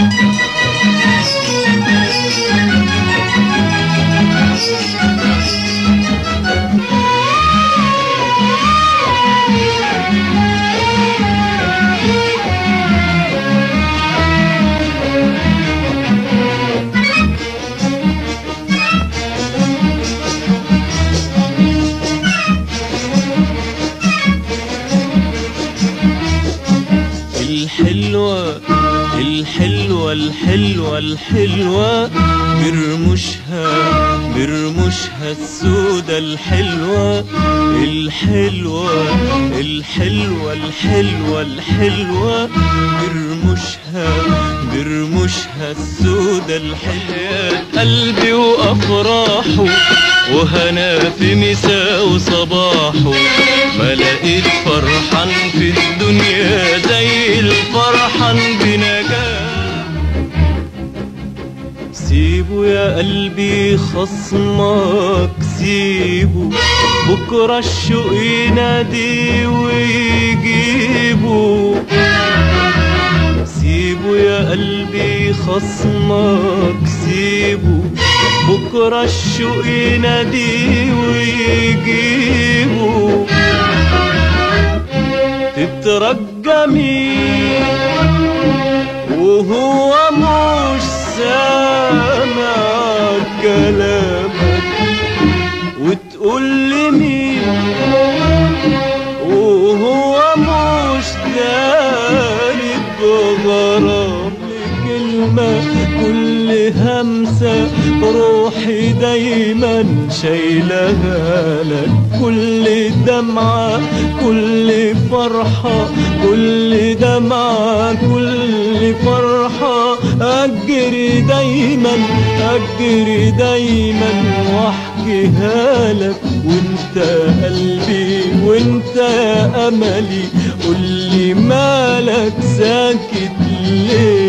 الحلوة الحلوة الحلوة الحلوة برمشها برمشها السودة الحلوة الحلوة الحلوة الحلوة الحلوة برمشها برمشها السودة الحلوة قلبي وأفراحه وهنا في مساء وصباحه ما لقيت فرحان في الدنيا زي الفرحان بنجاح سيبه يا قلبي خصمك سيبه بكرة الشوق ينادي ويجيبه سيبه يا قلبي خصمك سيبه بكرة الشوق ينادي ويجيبه تترجى مين وهو مش سامع كلامك وتقول لي مين وهو مش داري بغرام كلمة كل همسة روحي دايما شايلها لك كل دمعة كل فرحة كل دمعة كل فرحة أجري دايما أجري دايما واحكيها لك وانت قلبي وانت يا أملي قولي مالك ساكت ليه